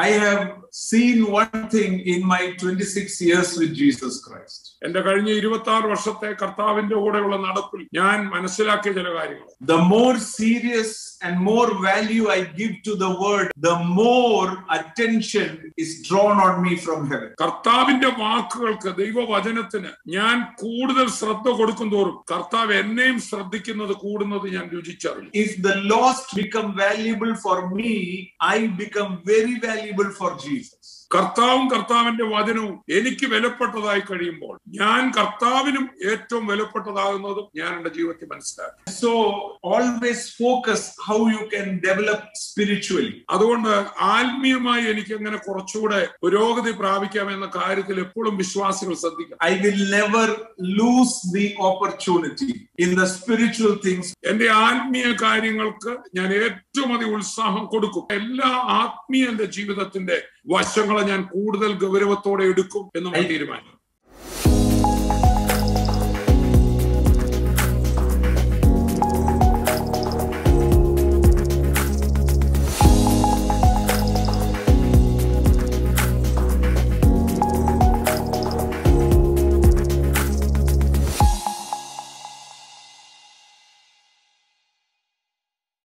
I have seen one thing in my 26 years with Jesus Christ. എന്റെ കഴിഞ്ഞ ഇരുപത്തി ആറ് വർഷത്തെ കർത്താവിന്റെ കൂടെയുള്ള നടപ്പിൽ ഞാൻ മനസ്സിലാക്കിയ ചില കാര്യങ്ങൾ The more serious and more value I give to the word, the more attention is drawn on me from heaven. കർത്താവിന്റെ വാക്കുകൾക്ക് ദൈവവചനത്തിന് ഞാൻ കൂടുതൽ ശ്രദ്ധ കൊടുക്കും തോറും കർത്താവ് എന്നെയും ശ്രദ്ധിക്കുന്നത് കൂടുന്നത് ഞാൻ രുചിച്ചറിഞ്ഞു If the lost become valuable for me, I become very valuable for Jesus. കർത്താവും കർത്താവിന്റെ വചനവും എനിക്ക് വിലപ്പെട്ടതായി കഴിയുമ്പോൾ ഞാൻ കർത്താവിനും ഏറ്റവും വിലപ്പെട്ടതാകുന്നതും ഞാൻ എന്റെ ജീവിതത്തിൽ മനസ്സിലാക്കി So always focus how you can develop spiritually. അതുകൊണ്ട് ആത്മീയമായി എനിക്ക് എങ്ങനെ കുറച്ചുകൂടെ പുരോഗതി പ്രാപിക്കാം എന്ന കാര്യത്തിൽ എപ്പോഴും വിശ്വാസികൾ ശ്രദ്ധിക്കണം I will never lose the opportunity in the spiritual things. എന്റെ ആത്മീയ കാര്യങ്ങൾക്ക് ഞാൻ ഏറ്റവും അധികം ഉത്സാഹം കൊടുക്കും എല്ലാ ആത്മീയ എന്റെ ജീവിതത്തിന്റെ വശങ്ങളെ ഞാൻ കൂടുതൽ ഗൗരവത്തോടെ എടുക്കും എന്ന് ഞാൻ തീരുമാനിക്കും